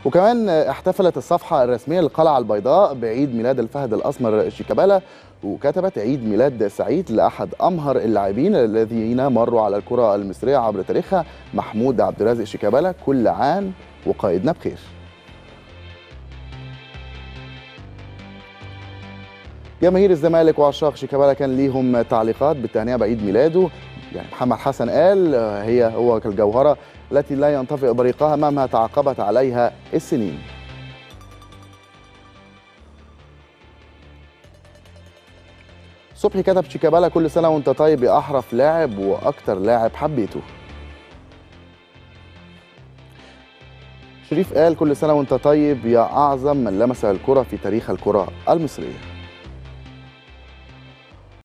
وكمان احتفلت الصفحة الرسمية للقلعة البيضاء بعيد ميلاد الفهد الأسمر شيكابالا وكتبت عيد ميلاد سعيد لأحد أمهر اللاعبين الذين مروا على الكرة المصرية عبر تاريخها محمود عبد الرازق شيكابالا كل عام وقائدنا بخير جماهير الزمالك وعشاق شيكابالا كان ليهم تعليقات بالتهنئه بعيد ميلاده يعني محمد حسن قال هي هو كالجوهره التي لا ينطفئ بريقها مهما تعاقبت عليها السنين صبحي كتب شيكابالا كل سنه وانت طيب يا احرف لاعب واكتر لاعب حبيته شريف قال كل سنه وانت طيب يا اعظم من لمس الكره في تاريخ الكره المصريه